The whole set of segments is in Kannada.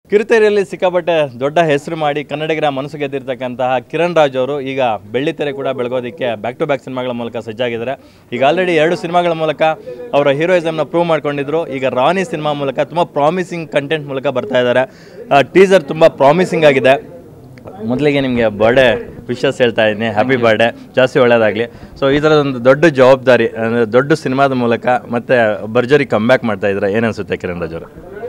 ಕಿರುತೆರೆಯಲ್ಲಿ ಸಿಕ್ಕಾಪಟ್ಟೆ ದೊಡ್ಡ ಹೆಸರು ಮಾಡಿ ಕನ್ನಡಿಗರ ಮನಸ್ಸು ಗೆದ್ದಿರ್ತಕ್ಕಂತಹ ಕಿರಣ್ ರಾಜ್ ಅವರು ಈಗ ಬೆಳ್ಳಿತೆರೆ ಕೂಡ ಬೆಳಗೋದಕ್ಕೆ ಬ್ಯಾಕ್ ಟು ಬ್ಯಾಕ್ ಸಿನಿಮಾಗಳ ಮೂಲಕ ಸಜ್ಜಾಗಿದ್ದಾರೆ ಈಗ ಆಲ್ರೆಡಿ ಎರಡು ಸಿನಿಮಾಗಳ ಮೂಲಕ ಅವರ ಹೀರೋಯಿಸಮ್ನ ಪ್ರೂವ್ ಮಾಡ್ಕೊಂಡಿದ್ರು ಈಗ ರಾಣಿ ಸಿನಿಮಾ ಮೂಲಕ ತುಂಬ ಪ್ರಾಮಿಸಿಂಗ್ ಕಂಟೆಂಟ್ ಮೂಲಕ ಬರ್ತಾ ಇದ್ದಾರೆ ಟೀಸರ್ ತುಂಬ ಪ್ರಾಮಿಸಿಂಗ್ ಆಗಿದೆ ಮೊದಲಿಗೆ ನಿಮಗೆ ಬರ್ಡೇ ವಿಶಸ್ ಹೇಳ್ತಾ ಇದ್ದೀನಿ ಹ್ಯಾಪಿ ಬರ್ಡೇ ಜಾಸ್ತಿ ಒಳ್ಳೆಯದಾಗಲಿ ಸೊ ಈ ಥರದೊಂದು ದೊಡ್ಡ ಜವಾಬ್ದಾರಿ ಅಂದರೆ ದೊಡ್ಡ ಸಿನಿಮಾದ ಮೂಲಕ ಮತ್ತೆ ಭರ್ಜರಿ ಕಮ್ಬ್ಯಾಕ್ ಮಾಡ್ತಾ ಇದ್ದಾರೆ ಏನನ್ಸುತ್ತೆ ಕಿರಣ್ ರಾಜ್ ಅವರು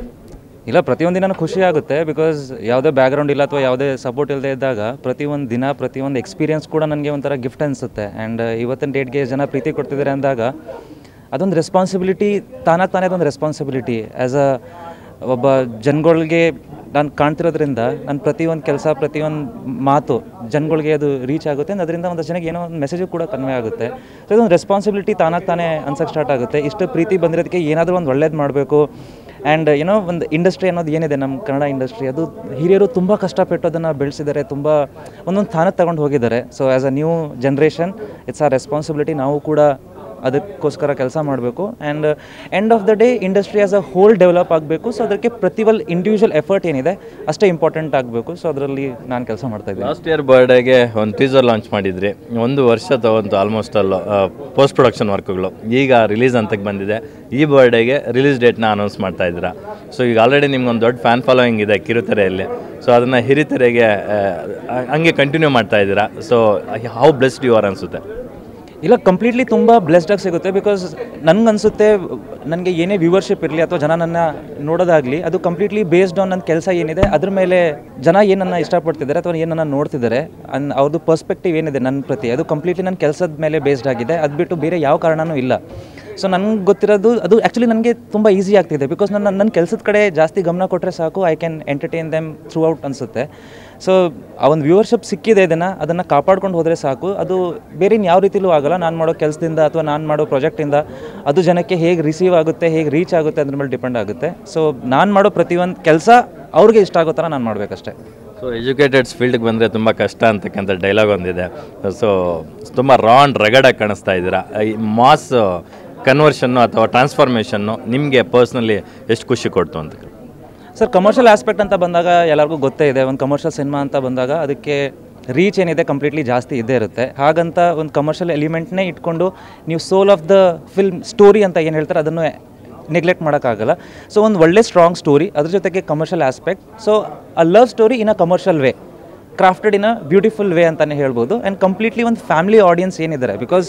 ಇಲ್ಲ ಪ್ರತಿಯೊಂದು ದಿನ ಖುಷಿ ಆಗುತ್ತೆ ಬಿಕಾಸ್ ಯಾವುದೇ ಬ್ಯಾಕ್ಗ್ರೌಂಡ್ ಇಲ್ಲ ಅಥವಾ ಯಾವುದೇ ಸಪೋರ್ಟ್ ಇಲ್ಲದೆ ಇದ್ದಾಗ ಪ್ರತಿಯೊಂದು ದಿನ ಪ್ರತಿಯೊಂದು ಎಕ್ಸ್ಪೀರಿಯನ್ಸ್ ಕೂಡ ನನಗೆ ಒಂಥರ ಗಿಫ್ಟ್ ಅನಿಸುತ್ತೆ ಆ್ಯಂಡ್ ಇವತ್ತಿನ ಡೇಟ್ಗೆ ಜನ ಪ್ರೀತಿ ಕೊಡ್ತಿದ್ದಾರೆ ಅಂದಾಗ ಅದೊಂದು ರೆಸ್ಪಾನ್ಸಿಬಿಲಿಟಿ ತಾನಾಗಿ ತಾನೇ ಅದೊಂದು ರೆಸ್ಪಾನ್ಸಿಬಿಲಿಟಿ ಆ್ಯಸ್ ಅ ಒಬ್ಬ ಜನಗಳಿಗೆ ನಾನು ಕಾಣ್ತಿರೋದ್ರಿಂದ ನನ್ನ ಪ್ರತಿಯೊಂದು ಕೆಲಸ ಪ್ರತಿಯೊಂದು ಮಾತು ಜನಗಳಿಗೆ ಅದು ರೀಚ್ ಆಗುತ್ತೆ and ಅದರಿಂದ ಒಂದು ಜನಕ್ಕೆ ಏನೋ ಒಂದು ಮೆಸೇಜು ಕೂಡ ಕನ್ವೆ ಆಗುತ್ತೆ ಸೊ ಇದೊಂದು ರೆಸ್ಪಾನ್ಸಿಬಿಲಿಟಿ ತಾನಾಗಿ ತಾನೇ ಅನ್ಸಕ್ಕೆ ಸ್ಟಾರ್ಟ್ ಆಗುತ್ತೆ ಇಷ್ಟು ಪ್ರೀತಿ ಬಂದಿರೋದಕ್ಕೆ ಏನಾದರೂ ಒಂದು ಒಳ್ಳೇದು ಮಾಡಬೇಕು ಆ್ಯಂಡ್ ಏನೋ ಒಂದು ಇಂಡಸ್ಟ್ರಿ ಅನ್ನೋದು ಏನಿದೆ ನಮ್ಮ ಕನ್ನಡ ಇಂಡಸ್ಟ್ರಿ ಅದು ಹಿರಿಯರು ತುಂಬ ಕಷ್ಟಪಟ್ಟು ಅದನ್ನು ಬೆಳೆಸಿದ್ದಾರೆ ತುಂಬ ಒಂದೊಂದು ಸ್ಥಾನಕ್ಕೆ ತಗೊಂಡು ಹೋಗಿದ್ದಾರೆ so as a new generation it's ಆ ರೆಸ್ಪಾನ್ಸಿಬಿಲಿಟಿ ನಾವು ಕೂಡ ಅದಕ್ಕೋಸ್ಕರ ಕೆಲಸ ಮಾಡಬೇಕು and end of the day industry as a whole develop ಆಗಬೇಕು ಸೊ ಅದಕ್ಕೆ ಪ್ರತಿಯೊಂದು ಇಂಡಿವಿಜುವಲ್ ಎಫರ್ಟ್ ಏನಿದೆ ಅಷ್ಟೇ ಇಂಪಾರ್ಟೆಂಟ್ ಆಗಬೇಕು ಸೊ ಅದರಲ್ಲಿ ನಾನು ಕೆಲಸ ಮಾಡ್ತಾ ಇದ್ದೀನಿ ಲಾಸ್ಟ್ ಇಯರ್ ಬರ್ಡೇಗೆ ಒಂದು ಟೀಸರ್ ಲಾಂಚ್ ಮಾಡಿದ್ರಿ ಒಂದು ವರ್ಷ ತಗೊಂತು ಆಲ್ಮೋಸ್ಟ್ ಅಲ್ಲ ಪೋಸ್ಟ್ ಪ್ರೊಡಕ್ಷನ್ ವರ್ಕ್ಗಳು ಈಗ ರಿಲೀಸ್ ಅಂತಕ್ಕೆ ಬಂದಿದೆ ಈ ಬರ್ಡೇಗೆ ರಿಲೀಸ್ ಡೇಟ್ನ ಅನೌನ್ಸ್ ಮಾಡ್ತಾ ಇದ್ದೀರಾ ಸೊ ಈಗ ಆಲ್ರೆಡಿ ನಿಮ್ಗೊಂದು ದೊಡ್ಡ ಫ್ಯಾನ್ ಫಾಲೋಯಿಂಗ್ ಇದೆ ಕಿರುತೆರೆಯಲ್ಲಿ ಸೊ ಅದನ್ನು ಹಿರಿತೆರೆಗೆ ಆ, ಹಂಗೆ ಕಂಟಿನ್ಯೂ ಮಾಡ್ತಾ ಇದ್ದೀರಾ so how blessed you are ಅನಿಸುತ್ತೆ ಇಲ್ಲ ಕಂಪ್ಲೀಟ್ಲಿ ತುಂಬ ಬ್ಲೆಸ್ಡಾಗಿ ಸಿಗುತ್ತೆ ಬಿಕಾಸ್ ನನಗನ್ಸುತ್ತೆ ನನಗೆ ಏನೇ ವ್ಯೂವರ್ಶಿಪ್ ಇರಲಿ ಅಥವಾ ಜನ ನನ್ನ ನೋಡೋದಾಗಲಿ ಅದು ಕಂಪ್ಲೀಟ್ಲಿ ಬೇಸ್ಡ್ ಆನ್ ನನ್ನ ಕೆಲಸ ಏನಿದೆ ಅದ್ರ ಮೇಲೆ ಜನ ಏನನ್ನ ಇಷ್ಟಪಡ್ತಿದ್ದಾರೆ ಅಥವಾ ಏನನ್ನ ನೋಡ್ತಿದ್ದಾರೆ ಅನ್ ಅವ್ರದ್ದು ಪರ್ಸ್ಪೆಕ್ಟಿವ್ ಏನಿದೆ ನನ್ನ ಪ್ರತಿ ಅದು ಕಂಪ್ಲೀಟ್ಲಿ ನನ್ನ ಕೆಲಸದ ಮೇಲೆ ಬೇಸ್ಡ್ ಆಗಿದೆ ಅದು ಬಿಟ್ಟು ಬೇರೆ ಯಾವ ಕಾರಣನೂ ಇಲ್ಲ ಸೊ ನನಗೆ ಗೊತ್ತಿರೋದು ಅದು ಆ್ಯಕ್ಚುಲಿ ನನಗೆ ತುಂಬ ಈಸಿ ಆಗ್ತಿದೆ ಬಿಕಾಸ್ ನನ್ನ ನನ್ನ ಕೆಲಸದ ಕಡೆ ಜಾಸ್ತಿ ಗಮನ ಕೊಟ್ಟರೆ ಸಾಕು I can entertain them throughout ಅನಿಸುತ್ತೆ ಸೊ ಆ ಒಂದು ವ್ಯೂವರ್ಶಿಪ್ ಸಿಕ್ಕಿದೆ ಇದನ್ನು ಅದನ್ನು ಕಾಪಾಡ್ಕೊಂಡು ಹೋದರೆ ಸಾಕು ಅದು ಬೇರೆ ಯಾವ ರೀತಿಲೂ ಆಗಲ್ಲ ನಾನು ಮಾಡೋ ಕೆಲಸದಿಂದ ಅಥವಾ ನಾನು ಮಾಡೋ ಪ್ರಾಜೆಕ್ಟಿಂದ ಅದು ಜನಕ್ಕೆ ಹೇಗೆ ರಿಸೀವ್ ಆಗುತ್ತೆ ಹೇಗೆ ರೀಚ್ ಆಗುತ್ತೆ ಅದ್ರ ಮೇಲೆ ಡಿಪೆಂಡ್ ಆಗುತ್ತೆ ಸೊ ನಾನು ಮಾಡೋ ಪ್ರತಿಯೊಂದು ಕೆಲಸ ಅವ್ರಿಗೆ ಇಷ್ಟ ಆಗೋ ಥರ ನಾನು ಮಾಡಬೇಕಷ್ಟೇ ಸೊ ಎಜುಕೇಟೆಡ್ಸ್ ಫೀಲ್ಡ್ಗೆ ಬಂದರೆ ತುಂಬ ಕಷ್ಟ ಅಂತಕ್ಕಂಥ ಡೈಲಾಗ್ ಒಂದಿದೆ ಸೊ ತುಂಬ ರಾ ಆ್ಯಂಡ್ ರಗಡಾಗಿ ಕಾಣಿಸ್ತಾ ಇದ್ದೀರಾ ಈ ಮಾಸ್ ಕನ್ವರ್ಷನ್ನು ಅಥವಾ ಟ್ರಾನ್ಸ್ಫಾರ್ಮೇಷನ್ನು ನಿಮಗೆ ಪರ್ಸ್ನಲಿ ಎಷ್ಟು ಖುಷಿ ಕೊಡ್ತು ಅಂತ ಸರ್ ಕಮರ್ಷಿಯಲ್ ಆಸ್ಪೆಕ್ಟ್ ಅಂತ ಬಂದಾಗ ಎಲ್ಲರಿಗೂ ಗೊತ್ತೇ ಇದೆ ಒಂದು ಕಮರ್ಷಿಯಲ್ ಸಿನಿಮಾ ಅಂತ ಬಂದಾಗ ಅದಕ್ಕೆ ರೀಚ್ ಏನಿದೆ ಕಂಪ್ಲೀಟ್ಲಿ ಜಾಸ್ತಿ ಇದ್ದೇ ಇರುತ್ತೆ ಹಾಗಂತ ಒಂದು ಕಮರ್ಷಿಯಲ್ ಎಲಿಮೆಂಟ್ನೇ ಇಟ್ಕೊಂಡು ನೀವು soul of the film story ಅಂತ ಏನು ಹೇಳ್ತಾರೆ ಅದನ್ನು ನೆಗ್ಲೆಕ್ಟ್ ಮಾಡೋಕ್ಕಾಗಲ್ಲ ಸೊ ಒಂದು ಒಳ್ಳೆ ಸ್ಟ್ರಾಂಗ್ ಸ್ಟೋರಿ ಅದ್ರ ಜೊತೆಗೆ commercial aspect so a love story in a commercial way crafted in a beautiful way ಅಂತಲೇ ಹೇಳ್ಬೋದು ಆ್ಯಂಡ್ ಕಂಪ್ಲೀಟ್ಲಿ ಒಂದು ಫ್ಯಾಮಿಲಿ ಆಡಿಯನ್ಸ್ ಏನಿದ್ದಾರೆ ಬಿಕಾಸ್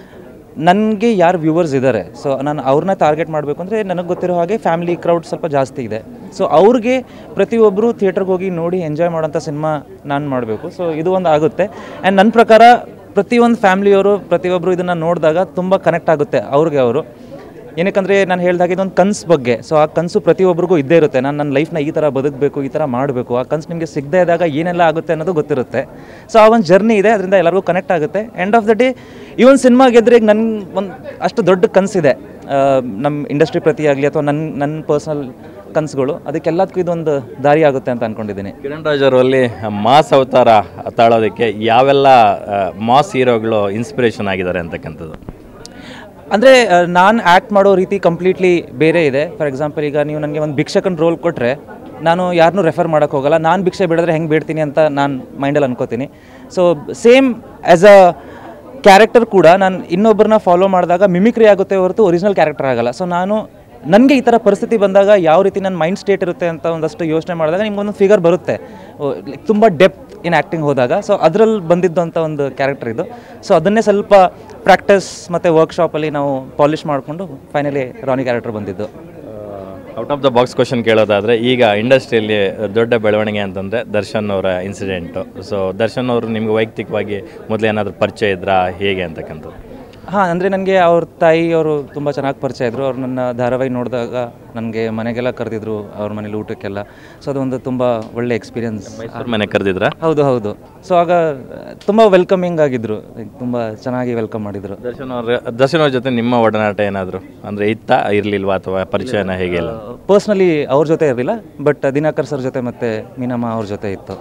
ನನಗೆ ಯಾರು ವ್ಯೂವರ್ಸ್ ಇದ್ದಾರೆ ಸೊ ನಾನು ಅವ್ರನ್ನ ಟಾರ್ಗೆಟ್ ಮಾಡಬೇಕು ಅಂದರೆ ನನಗೆ ಗೊತ್ತಿರೋ ಹಾಗೆ ಫ್ಯಾಮಿಲಿ ಕ್ರೌಡ್ ಸ್ವಲ್ಪ ಜಾಸ್ತಿ ಇದೆ ಸೊ ಅವ್ರಿಗೆ ಪ್ರತಿಯೊಬ್ಬರು ಥಿಯೇಟ್ರಿಗೆ ಹೋಗಿ ನೋಡಿ ಎಂಜಾಯ್ ಮಾಡೋಂಥ ಸಿನಿಮಾ ನಾನು ಮಾಡಬೇಕು ಸೊ ಇದು ಒಂದು ಆಗುತ್ತೆ ಆ್ಯಂಡ್ ನನ್ನ ಪ್ರಕಾರ ಪ್ರತಿಯೊಂದು ಫ್ಯಾಮಿಲಿಯವರು ಪ್ರತಿಯೊಬ್ಬರು ಇದನ್ನು ನೋಡಿದಾಗ ತುಂಬ ಕನೆಕ್ಟ್ ಆಗುತ್ತೆ ಅವ್ರಿಗೆ ಅವರು ಏನಕ್ಕಂದರೆ ನಾನು ಹೇಳಿದಾಗ ಇದೊಂದು ಕನಸು ಬಗ್ಗೆ ಸೊ ಆ ಕನಸು ಪ್ರತಿಯೊಬ್ಬರಿಗೂ ಇದ್ದೇ ಇರುತ್ತೆ ನಾನು ನನ್ನ ಲೈಫ್ನ ಈ ಥರ ಬದುಕಬೇಕು ಈ ಥರ ಮಾಡಬೇಕು ಆ ಕನಸು ನಿಮಗೆ ಸಿಗದೇ ಇದ್ದಾಗ ಏನೆಲ್ಲ ಆಗುತ್ತೆ ಅನ್ನೋದು ಗೊತ್ತಿರುತ್ತೆ ಸೊ ಆ ಒಂದು ಜರ್ನಿ ಇದೆ ಅದರಿಂದ ಎಲ್ಲರಿಗೂ ಕನೆಕ್ಟ್ ಆಗುತ್ತೆ ಎಂಡ್ ಆಫ್ ದ ಡೇ ಈ ಒಂದು ಸಿನಿಮಾ ಗೆದ್ರೆ ಈಗ ನನ್ನ ಒಂದು ಅಷ್ಟು ದೊಡ್ಡ ಕನಸಿದೆ ನಮ್ಮ ಇಂಡಸ್ಟ್ರಿ ಪ್ರತಿ ಆಗಲಿ ಅಥವಾ ನನ್ನ ನನ್ನ ಪರ್ಸ್ನಲ್ ಕನಸುಗಳು ಅದಕ್ಕೆಲ್ಲದಕ್ಕೂ ಇದೊಂದು ದಾರಿ ಆಗುತ್ತೆ ಅಂತ ಅಂದ್ಕೊಂಡಿದ್ದೀನಿ ಕಿರಣ್ ರಾಜ್ ಅವರಲ್ಲಿ ಮಾಸ್ ಅವತಾರ ತಾಳೋದಕ್ಕೆ ಯಾವೆಲ್ಲ ಮಾಸ್ ಹೀರೋಗಳು ಇನ್ಸ್ಪಿರೇಷನ್ ಆಗಿದ್ದಾರೆ ಅಂತಕ್ಕಂಥದ್ದು ಅಂದರೆ ನಾನು ಆ್ಯಕ್ಟ್ ಮಾಡೋ ರೀತಿ ಕಂಪ್ಲೀಟ್ಲಿ ಬೇರೆ ಇದೆ ಫಾರ್ ಎಕ್ಸಾಂಪಲ್ ಈಗ ನೀವು ನನಗೆ ಒಂದು ಭಿಕ್ಷಕನ ರೋಲ್ ಕೊಟ್ಟರೆ ನಾನು ಯಾರನ್ನೂ ರೆಫರ್ ಮಾಡೋಕ್ಕೆ ಹೋಗಲ್ಲ ನಾನು ಭಿಕ್ಷೆ ಬಿಡಿದ್ರೆ ಹೆಂಗೆ ಬೇಡ್ತೀನಿ ಅಂತ ನಾನು ಮೈಂಡಲ್ಲಿ ಅನ್ಕೋತೀನಿ so same as a character ಕೂಡ ನಾನು ಇನ್ನೊಬ್ಬರನ್ನ ಫಾಲೋ ಮಾಡಿದಾಗ ಮಿಮಿಕ್ರಿ ಆಗುತ್ತೆ ಹೊರತು ಒರಿಜಿನಲ್ ಕ್ಯಾರೆಕ್ಟರ್ ಆಗಲ್ಲ ಸೊ ನಾನು ನನಗೆ ಈ ಥರ ಪರಿಸ್ಥಿತಿ ಬಂದಾಗ ಯಾವ ರೀತಿ ನನ್ನ ಮೈಂಡ್ ಸ್ಟೇಟ್ ಇರುತ್ತೆ ಅಂತ ಒಂದಷ್ಟು ಯೋಚನೆ ಮಾಡಿದಾಗ ನಿಮ್ಗೊಂದು ಫಿಗರ್ ಬರುತ್ತೆ ಲೈಕ್ ತುಂಬ ಡೆಪ್ತ್ ಇನ್ ಆ್ಯಕ್ಟಿಂಗ್ ಹೋದಾಗ ಸೊ ಅದರಲ್ಲಿ ಬಂದಿದ್ದು ಅಂತ ಒಂದು ಕ್ಯಾರೆಕ್ಟರ್ ಇದು ಸೊ ಅದನ್ನೇ ಸ್ವಲ್ಪ ಪ್ರಾಕ್ಟೀಸ್ ಮತ್ತು ವರ್ಕ್ಶಾಪಲ್ಲಿ ನಾವು ಪಾಲಿಷ್ ಮಾಡಿಕೊಂಡು ಫೈನಲಿ ರಾನಿ ಕ್ಯಾರೆಕ್ಟರ್ ಬಂದಿದ್ದು out of the box question ಕೇಳೋದಾದರೆ ಈಗ ಇಂಡಸ್ಟ್ರಿಯಲ್ಲಿ ದೊಡ್ಡ ಬೆಳವಣಿಗೆ ಅಂತಂದರೆ ದರ್ಶನ್ ಅವರ ಇನ್ಸಿಡೆಂಟು ಸೊ ದರ್ಶನ್ ಅವರು ನಿಮ್ಗೆ ವೈಯಕ್ತಿಕವಾಗಿ ಮೊದಲು ಏನಾದರೂ ಪರಿಚಯ ಇದ್ರಾ ಹೇಗೆ ಅಂತಕ್ಕಂಥದ್ದು ಹಾಂ ಅಂದರೆ ನನಗೆ ಅವ್ರ ತಾಯಿ ಅವರು ತುಂಬ ಚೆನ್ನಾಗಿ ಪರಿಚಯ ಇದ್ದರು ಅವ್ರು ನನ್ನ ಧಾರಾವಾಹಿ ನೋಡಿದಾಗ ನನಗೆ ಮನೆಗೆಲ್ಲ ಕರೆದಿದ್ರು ಅವ್ರ ಮನೇಲಿ ಊಟಕ್ಕೆಲ್ಲ ಸೊ ಅದೊಂದು ತುಂಬ ಒಳ್ಳೆ ಎಕ್ಸ್ಪೀರಿಯನ್ಸ್ ಮೈಸೂರು ಮನೆ ಕರೆದಿದ್ರಾ ಹೌದು ಹೌದು ಸೊ ಆಗ ತುಂಬ ವೆಲ್ಕಮಿಂಗ್ ಆಗಿದ್ದರು ತುಂಬ ಚೆನ್ನಾಗಿ ವೆಲ್ಕಮ್ ಮಾಡಿದರು ದರ್ಶನ್ ಅವ್ರ ದರ್ಶನ್ ಅವ್ರ ಜೊತೆ ನಿಮ್ಮ ಒಡನಾಟ ಏನಾದರೂ ಅಂದರೆ ಇತ್ತ ಇರಲಿಲ್ವಾ ಅಥವಾ ಪರಿಚಯನ ಹೇಗೆ ಇಲ್ಲ ಪರ್ಸ್ನಲಿ ಅವ್ರ ಜೊತೆ ಇರಲಿಲ್ಲ ಬಟ್ ದಿನಾಕರ್ ಸರ್ ಜೊತೆ ಮತ್ತು ಮೀನಮ್ಮ ಅವ್ರ ಜೊತೆ ಇತ್ತು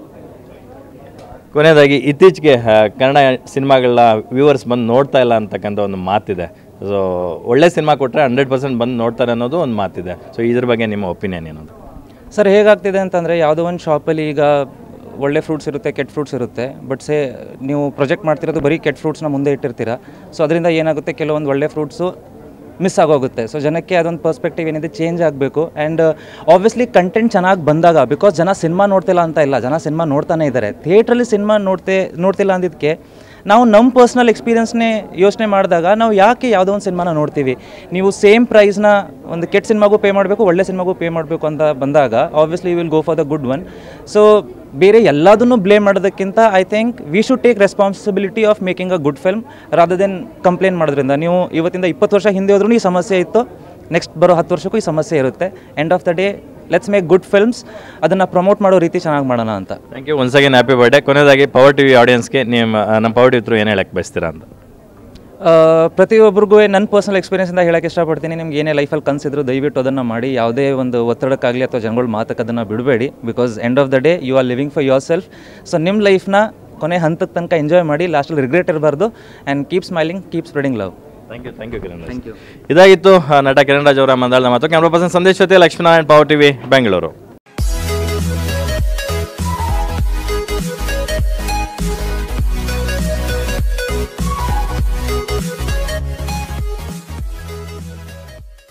ಕೊನೆಯದಾಗಿ ಇತ್ತೀಚೆಗೆ ಆ, ಕನ್ನಡ ಸಿನಿಮಾಗಳ ವ್ಯೂವರ್ಸ್ ಬಂದು ನೋಡ್ತಾ ಇಲ್ಲ ಅಂತಕ್ಕಂಥ ಒಂದು ಮಾತಿದೆ ಸೊ ಒಳ್ಳೆ ಸಿನಿಮಾ ಕೊಟ್ಟರೆ ಹಂಡ್ರೆಡ್ ಪರ್ಸೆಂಟ್ ಬಂದು ನೋಡ್ತಾರೆ ಅನ್ನೋದು ಒಂದು ಮಾತಿದೆ ಸೊ ಇದ್ರ ಬಗ್ಗೆ ನಿಮ್ಮ ಒಪಿನಿಯನ್ ಏನದು ಸರ್ ಹೇಗಾಗ್ತಿದೆ ಅಂತಂದರೆ ಯಾವುದೋ ಒಂದು ಶಾಪಲ್ಲಿ ಈಗ ಒಳ್ಳೆ ಫ್ರೂಟ್ಸ್ ಇರುತ್ತೆ ಕೆಟ್ಟ ಫ್ರೂಟ್ಸ್ ಇರುತ್ತೆ ಬಟ್ ಸೇ ನೀವು ಪ್ರೊಜೆಕ್ಟ್ ಮಾಡ್ತಿರೋದು ಬರೀ ಕೆಟ್ಟ ಫ್ರೂಟ್ಸ್ನ ಮುಂದೆ ಇಟ್ಟಿರ್ತೀರ ಸೊ ಅದರಿಂದ ಏನಾಗುತ್ತೆ ಕೆಲವೊಂದು ಒಳ್ಳೆ ಫ್ರೂಟ್ಸು ಮಿಸ್ ಆಗೋಗುತ್ತೆ ಸೊ ಜನಕ್ಕೆ ಅದೊಂದು ಪರ್ಸ್ಪೆಕ್ಟಿವ್ ಏನಿದೆ ಚೇಂಜ್ ಆಗಬೇಕು ಆ್ಯಂಡ್ ಆಬ್ವಿಯಸ್ಲಿ ಕಂಟೆಂಟ್ ಚೆನ್ನಾಗಿ ಬಂದಾಗ ಬಿಕಾಸ್ ಜನ ಸಿನಿಮಾ ನೋಡ್ತಿಲ್ಲ ಅಂತ ಇಲ್ಲ ಜನ ಸಿನಿಮಾ ನೋಡ್ತಾನೆ ಇದ್ದಾರೆ ಥಿಯೇಟ್ರಲ್ಲಿ ಸಿನಿಮಾ ನೋಡ್ತೆ ನೋಡ್ತಿಲ್ಲ ಅಂದಿದ್ದಕ್ಕೆ ನಾವು ನಮ್ಮ ಪರ್ಸ್ನಲ್ ಎಕ್ಸ್ಪೀರಿಯನ್ಸ್ನೇ ಯೋಚನೆ ಮಾಡಿದಾಗ ನಾವು ಯಾಕೆ ಯಾವುದೋ ಒಂದು ಸಿನಿಮಾನ ನೋಡ್ತೀವಿ ನೀವು ಸೇಮ್ ಪ್ರೈಸ್ನ ಒಂದು ಕೆಟ್ಟ ಸಿನಿಮಾಗೂ ಪೇ ಮಾಡಬೇಕು ಒಳ್ಳೆ ಸಿನಿಮಾಗೂ ಪೇ ಮಾಡಬೇಕು ಅಂತ ಬಂದಾಗ obviously will go for the good one so ಬೇರೆ ಎಲ್ಲದನ್ನು ಬ್ಲೇಮ್ ಮಾಡೋದಕ್ಕಿಂತ I think we should take responsibility of making a good film rather than complaint ಮಾಡೋದ್ರಿಂದ ನೀವು ಇವತ್ತಿಂದ ಇಪ್ಪತ್ತು ವರ್ಷ ಹಿಂದೆ ಹೋದ್ರೂ ಈ ಸಮಸ್ಯೆ ಇತ್ತು ನೆಕ್ಸ್ಟ್ ಬರೋ ಹತ್ತು ವರ್ಷಕ್ಕೂ ಈ ಸಮಸ್ಯೆ ಇರುತ್ತೆ end of the day let's make good films ಅದನ್ನು ಪ್ರಮೋಟ್ ಮಾಡೋ ರೀತಿ ಚೆನ್ನಾಗಿ ಮಾಡೋಣ ಅಂತ thank you once again happy birthday ಕೊನೆಯದಾಗಿ ಪವರ್ ಟಿವಿ ಆಡಿಯನ್ಸ್ಗೆ ನಿಮ್ಮ ನಮ್ಮ ಪವರ್ ಟಿವಿ ಥ್ರೂ ಏನು ಹೇಳಕ್ಕೆ ಬಯಸ್ತೀರಾ ಅಂತ ಆ, ಪ್ರತಿಯೊಬ್ಬರಿಗೂ ನನ್ನ ಪರ್ಸನಲ್ ಎಕ್ಸ್ಪೀರಿಯನ್ಸಿಂದ ಹೇಳಕ್ಕೆ ಇಷ್ಟಪಡ್ತೀನಿ ನಿಮ್ಗೆ ಏನೇ ಲೈಫಲ್ಲಿ ಕನಸಿದ್ರು ದಯವಿಟ್ಟು ಅದನ್ನು ಮಾಡಿ ಯಾವುದೇ ಒಂದು ಒತ್ತಡಕ್ಕಾಗಲಿ ಅಥವಾ ಜನಗಳ ಮಾತಕ್ಕೆ ಅದನ್ನು ಬಿಡಬೇಡಿ because end of the day you are living for yourself so ನಿಮ್ಮ ಲೈಫ್ನ ಕೊನೆ ಹಂತಕ್ಕೆ ತನಕ ಎಂಜಾಯ್ ಮಾಡಿ ಲಾಸ್ಟಲ್ಲಿ ರಿಗ್ರೆಟ್ ಇರಬಾರ್ದು and keep smiling keep spreading love thank you thank you Kiran thank you ಇದಾಗಿತ್ತು ಆ, ನಟ ಕಿರಣ್ ರಾಜ್ ಅವರ ಮಂದಾಳದ ಮಾತು ಕ್ಯಾಮ್ರಾ ಪರ್ಸನ್ ಸಂದೇಶ್ ಜೊತೆ ಲಕ್ಷ್ಮೀನಾರಾಯಣ್ ಪವರ್ ಟಿವಿ ಬೆಂಗಳೂರು